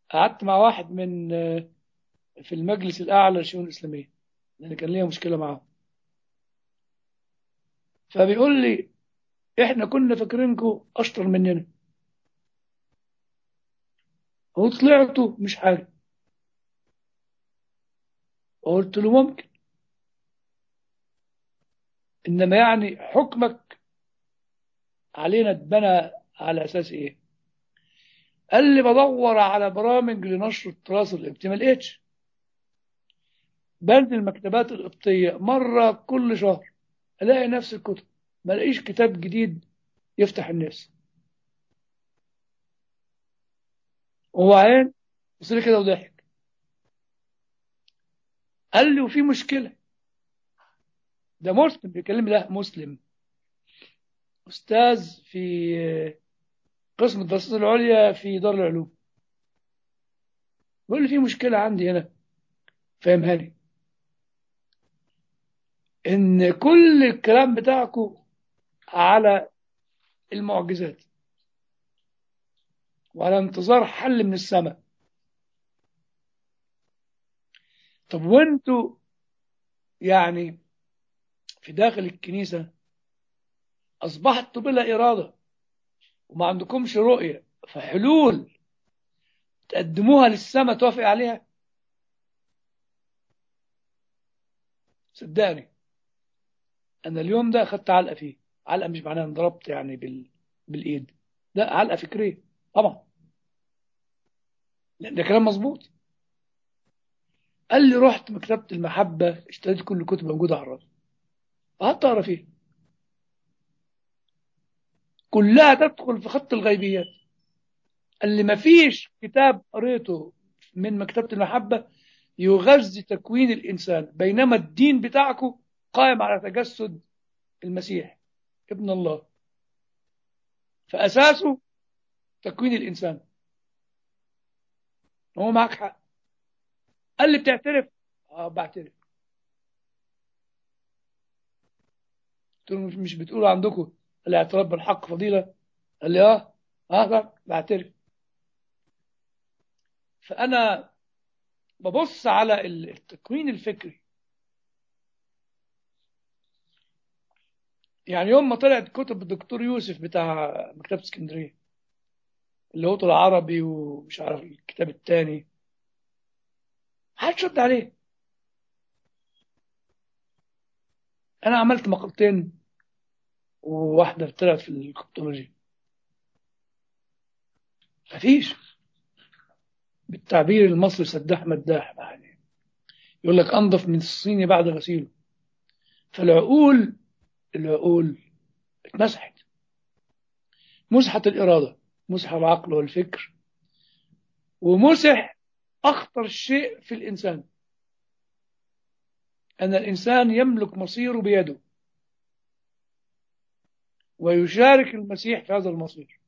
قعدت مع واحد من في المجلس الأعلى للشؤون الإسلامية لأن كان ليا مشكلة معاه فبيقول لي إحنا كنا فاكرينكم أشطر مننا وطلعتوا مش حاجة وقلت له ممكن إنما يعني حكمك علينا اتبنى على أساس إيه قال لي بدور على برامج لنشر التراث القبطي ما لقيتش بنزل المكتبات القبطية مرة كل شهر ألاقي نفس الكتب ما لاقيش كتاب جديد يفتح الناس وبعدين بص لي كده وضحك قال لي وفي مشكلة ده مسلم بيكلمني ده مسلم أستاذ في قسم الدراسات العليا في دار العلوم بيقول لي في مشكلة عندي هنا فاهمها لي إن كل الكلام بتاعكم على المعجزات وعلى انتظار حل من السماء طب وانتوا يعني في داخل الكنيسة أصبحتوا بلا إرادة وما عندكمش رؤية فحلول تقدموها للسماء توافق عليها صدقني أنا اليوم ده أخدت علقة فيه علقة مش معناها انضربت يعني بال... بالإيد لا علقة فكرية طبعا لأن ده كلام مظبوط قال لي رحت مكتبة المحبة اشتريت كل الكتب موجودة على الرف قعدت أقرا فيها كلها تدخل في خط الغيبيات اللي ما فيش كتاب قريته من مكتبة المحبة يغذي تكوين الإنسان بينما الدين بتاعكم قائم على تجسد المسيح ابن الله فأساسه تكوين الإنسان هو معك حق قال لي بتعترف اه بعترف قلت له مش بتقولوا عندكم الاعتراف بالحق فضيلة قال لي اه اه بعترف فأنا ببص على التكوين الفكري يعني يوم ما طلعت كتب الدكتور يوسف بتاع مكتبة اسكندرية اللي هو طلع عربي ومش عارف الكتاب الثاني محدش رد عليه انا عملت مقالتين وواحدة طلعت في الكتولوجي مفيش بالتعبير المصري سداح مداح يعني يقول لك انضف من الصيني بعد غسيله فالعقول العقول اتمسحت مسحت الإرادة مسح العقل والفكر ومسح أخطر شيء في الإنسان أن الإنسان يملك مصيره بيده ويشارك المسيح في هذا المصير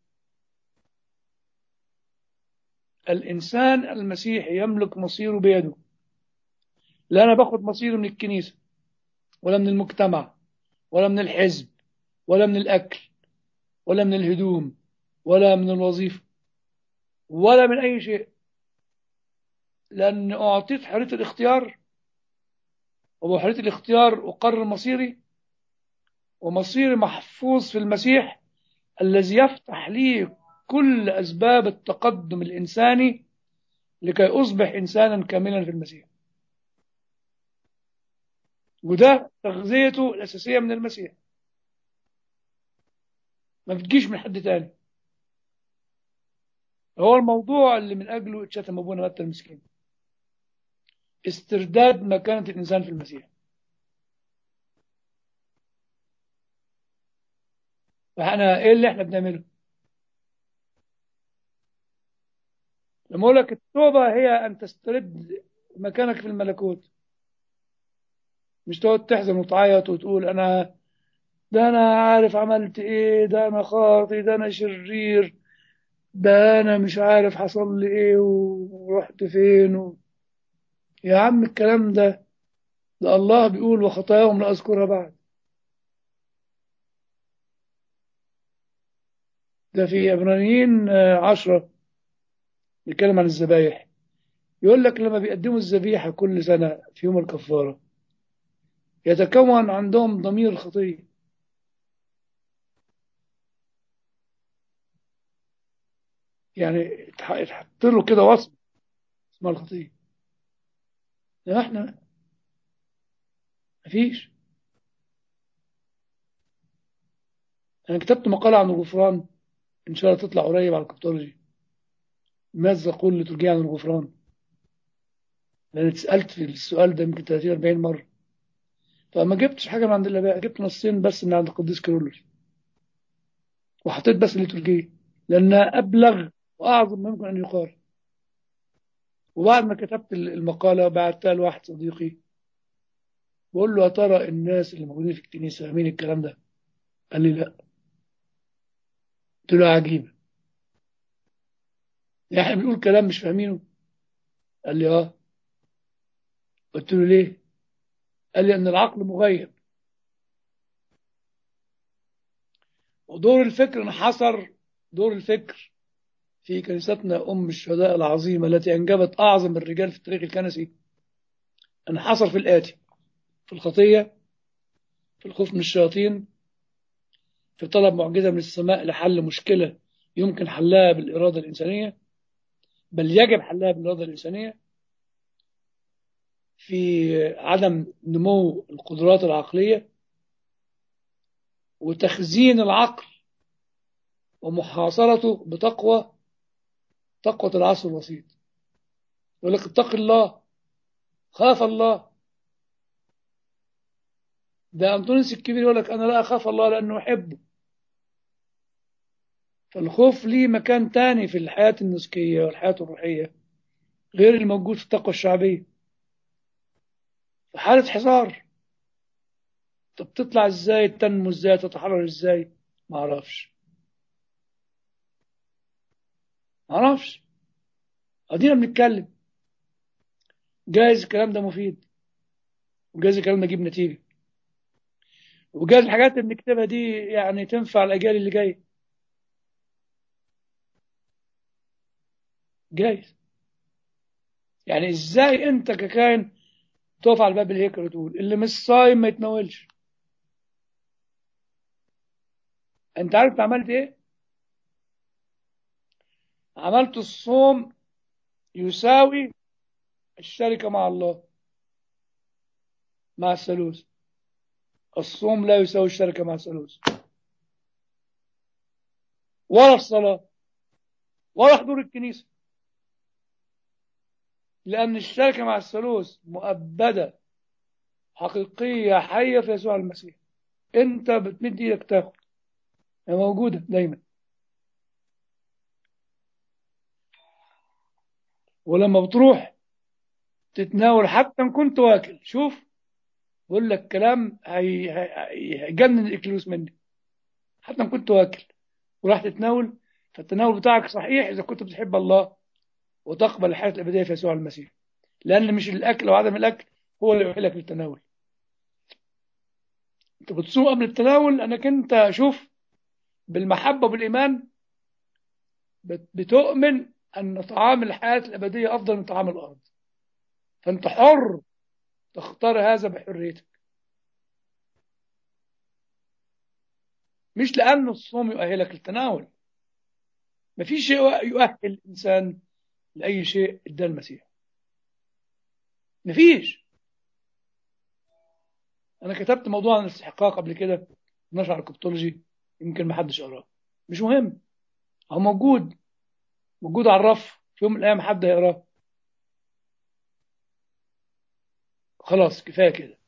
الإنسان المسيح يملك مصيره بيده لا أنا باخد مصيري من الكنيسة ولا من المجتمع ولا من الحزب ولا من الأكل ولا من الهدوم ولا من الوظيفة ولا من أي شيء لأن أعطيت حرية الاختيار وبحرية الاختيار أقرر مصيري ومصيري محفوظ في المسيح الذي يفتح لي كل أسباب التقدم الإنساني لكي أصبح إنسانا كاملا في المسيح وده تغذيته الأساسية من المسيح ما بتجيش من حد تاني هو الموضوع اللي من أجله اتشتم أبونا متى المسكين استرداد مكانة الإنسان في المسيح فاحنا ايه اللي احنا بنعمله لما اقول لك التوبة هي ان تسترد مكانك في الملكوت مش تقعد تحزن وتعيط وتقول انا ده انا عارف عملت ايه ده انا خاطي ده انا شرير ده انا مش عارف حصل لي ايه ورحت فين و... يا عم الكلام ده ده الله بيقول وخطاياهم لا اذكرها بعد ده في عبرانيين عشرة بيتكلم عن الذبايح يقول لك لما بيقدموا الذبيحة كل سنة في يوم الكفارة يتكون عندهم ضمير الخطية يعني يتحط له كده وصف اسمها الخطية لا احنا مفيش انا كتبت مقالة عن الغفران ان شاء الله تطلع قريب على الكتولوجي ماذا تقول لترجع عن الغفران لان اتسالت في السؤال ده يمكن 30 40 مره فما جبتش حاجه من عند الاباء جبت نصين بس من عند القديس كيرلس وحطيت بس الليتورجيه لانها ابلغ واعظم ممكن ان يقال وبعد ما كتبت المقاله بعتها لواحد صديقي بقول له يا ترى الناس اللي موجودين في الكنيسه فاهمين الكلام ده قال لي لا قلت له عجيبه يعني احنا بنقول كلام مش فاهمينه قال لي اه قلت له ليه قال لي ان العقل مغيب ودور الفكر انحصر دور الفكر في كنيستنا ام الشهداء العظيمه التي انجبت اعظم الرجال في التاريخ الكنسي انحصر في الاتي في الخطيه في الخوف من الشياطين في طلب معجزه من السماء لحل مشكله يمكن حلها بالاراده الانسانيه بل يجب حلها بالإرادة الإنسانية في عدم نمو القدرات العقلية وتخزين العقل ومحاصرته بتقوى تقوى العصر الوسيط يقول لك اتق الله خاف الله ده أنطونيوس الكبير يقول لك أنا لا أخاف الله لأنه أحبه فالخوف ليه مكان تاني في الحياة النسكية والحياة الروحية غير الموجود في التقوى الشعبية في حالة حصار طب تطلع ازاي تنمو ازاي تتحرر ازاي ما اعرفش ما اعرفش ادينا بنتكلم جايز الكلام ده مفيد وجايز الكلام ده يجيب نتيجة وجايز الحاجات اللي بنكتبها دي يعني تنفع الأجيال اللي جايه جايز يعني ازاي انت ككائن تقف على باب الهيكل وتقول اللي مش صايم ما يتناولش انت عارف انت عملت ايه عملت الصوم يساوي الشركة مع الله مع الثالوث الصوم لا يساوي الشركة مع الثالوث ولا الصلاة ولا حضور الكنيسة لأن الشركة مع الثالوث مؤبدة حقيقية حية في يسوع المسيح أنت بتمد إيدك تاخد هي موجودة دايما ولما بتروح تتناول حتى إن كنت واكل شوف بقول لك كلام هيجنن الإكلوس مني حتى إن كنت واكل وراح تتناول فالتناول بتاعك صحيح إذا كنت بتحب الله وتقبل الحياة الأبدية في يسوع المسيح لأن مش الأكل أو عدم الأكل هو اللي يؤهلك للتناول أنت بتصوم قبل التناول لأنك أنت شوف بالمحبة وبالإيمان بتؤمن أن طعام الحياة الأبدية أفضل من طعام الأرض فأنت حر تختار هذا بحريتك مش لأن الصوم يؤهلك للتناول مفيش شيء يؤهل الإنسان لأي شيء اداه المسيح مفيش أنا كتبت موضوع عن الاستحقاق قبل كده نشر على الكبتولوجي يمكن ما حدش قراه مش مهم هو موجود موجود على الرف في يوم من الأيام حد هيقراه خلاص كفاية كده